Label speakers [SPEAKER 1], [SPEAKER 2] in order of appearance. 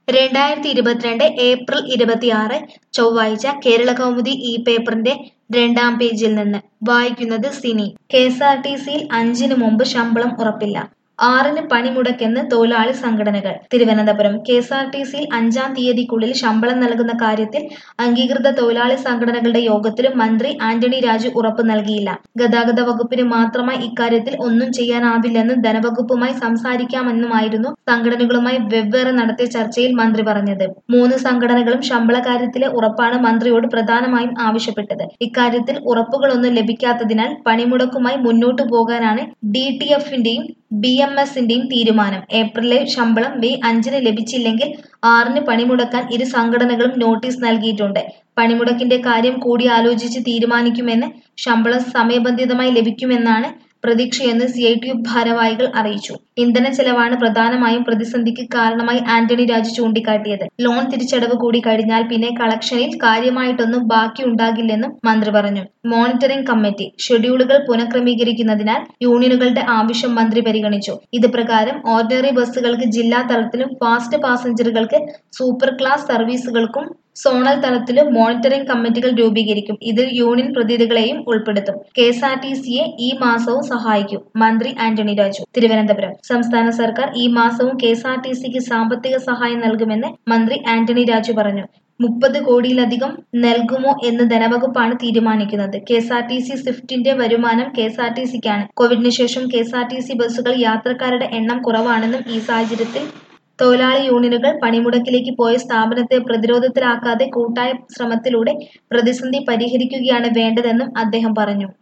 [SPEAKER 1] രണ്ടായിരത്തി ഇരുപത്തിരണ്ട് ഏപ്രിൽ ഇരുപത്തിയാറ് ചൊവ്വാഴ്ച കേരള കൗമുദി ഈ പേപ്പറിന്റെ രണ്ടാം പേജിൽ നിന്ന് വായിക്കുന്നത് Sini K S R T സിയിൽ അഞ്ചിന് മുമ്പ് ശമ്പളം ഉറപ്പില്ല ആറിന് പണിമുടക്കെന്ന് തൊഴിലാളി സംഘടനകൾ Thiruvananthapuram K S R T സിയിൽ അഞ്ചാം തീയതിക്കുള്ളിൽ ശമ്പളം നൽകുന്ന കാര്യത്തിൽ അംഗീകൃത തൊഴിലാളി സംഘടനകളുടെ യോഗത്തിലും മന്ത്രി ആന്റണി രാജു ഉറപ്പ് നൽകിയില്ല ഗതാഗത വകുപ്പിന് മാത്രമായി ഇക്കാര്യത്തിൽ ഒന്നും ചെയ്യാനാവില്ലെന്നും ധനവകുപ്പുമായി സംസാരിക്കാമെന്നുമായിരുന്നു സംഘടനകളുമായി വെവ്വേറെ നടത്തിയ ചർച്ചയിൽ മന്ത്രി പറഞ്ഞത് മൂന്ന് സംഘടനകളും ശമ്പള കാര്യത്തിലെ ഉറപ്പാണ് മന്ത്രിയോട് പ്രധാനമായും ആവശ്യപ്പെട്ടത് ഇക്കാര്യത്തിൽ ഉറപ്പുകളൊന്നും ലഭിക്കാത്തതിനാൽ പണിമുടക്കുമായി മുന്നോട്ടു പോകാനാണ് ഡി ടി എഫിന്റെയും ബി എം എസിന്റെയും തീരുമാനം ഏപ്രിലിലെ ശമ്പളം മെയ് അഞ്ചിന് ലഭിച്ചില്ലെങ്കിൽ ആറിന് പണിമുടക്കാൻ ഇരു സംഘടനകളും നോട്ടീസ് നൽകിയിട്ടുണ്ട് പണിമുടക്കിന്റെ കാര്യം കൂടിയാലോചിച്ച് തീരുമാനിക്കുമെന്ന് ശമ്പളം സമയബന്ധിതമായി ലഭിക്കുമെന്നാണ് പ്രതീക്ഷയെന്ന് സി ഐ ടി യു ഭാരവാഹികൾ അറിയിച്ചു ഇന്ധന ചെലവാണ് പ്രധാനമായും പ്രതിസന്ധിക്ക് കാരണമായി ആന്റണി രാജു ചൂണ്ടിക്കാട്ടിയത് ലോൺ തിരിച്ചടവ് കൂടി കഴിഞ്ഞാൽ പിന്നെ കളക്ഷനിൽ കാര്യമായിട്ടൊന്നും ബാക്കിയുണ്ടാകില്ലെന്നും മന്ത്രി പറഞ്ഞു മോണിറ്ററിംഗ് കമ്മിറ്റി ഷെഡ്യൂളുകൾ പുനഃക്രമീകരിക്കുന്നതിനാൽ യൂണിയനുകളുടെ ആവശ്യം മന്ത്രി പരിഗണിച്ചു ഇത് പ്രകാരം ഓർഡിനറി ബസ്സുകൾക്ക് ജില്ലാ തലത്തിലും ഫാസ്റ്റ് പാസഞ്ചറുകൾക്ക് സൂപ്പർ ക്ലാസ് സർവീസുകൾക്കും സോണൽ തലത്തിലും മോണിറ്ററിംഗ് കമ്മിറ്റികൾ രൂപീകരിക്കും ഇതിൽ യൂണിയൻ പ്രതിനിധികളെയും ഉൾപ്പെടുത്തും കെ എസ് ആർ ടി സിയെ ഈ മാസവും സഹായിക്കും മന്ത്രി ആന്റണി രാജു തിരുവനന്തപുരം സംസ്ഥാന സർക്കാർ ഈ മാസവും കെ എസ് ആർ ടി സിക്ക് സാമ്പത്തിക സഹായം നൽകുമെന്ന് മന്ത്രി ആന്റണി രാജു പറഞ്ഞു മുപ്പത് കോടിയിലധികം നൽകുമോ എന്ന് ധനവകുപ്പാണ് തീരുമാനിക്കുന്നത് K S R T C സ്വിഫ്റ്റിന്റെ വരുമാനം കെ എസ് ആർ ടി സിക്കാണ് കോവിഡിന് ശേഷം K S R T C ബസ്സുകൾ യാത്രക്കാരുടെ എണ്ണം കുറവാണെന്നും ഈ സാഹചര്യത്തിൽ തൊഴിലാളി യൂണിയനുകൾ പണിമുടക്കിലേക്ക് പോയ സ്ഥാപനത്തെ പ്രതിരോധത്തിലാക്കാതെ കൂട്ടായ ശ്രമത്തിലൂടെ പ്രതിസന്ധി പരിഹരിക്കുകയാണ് വേണ്ടതെന്നും അദ്ദേഹം പറഞ്ഞു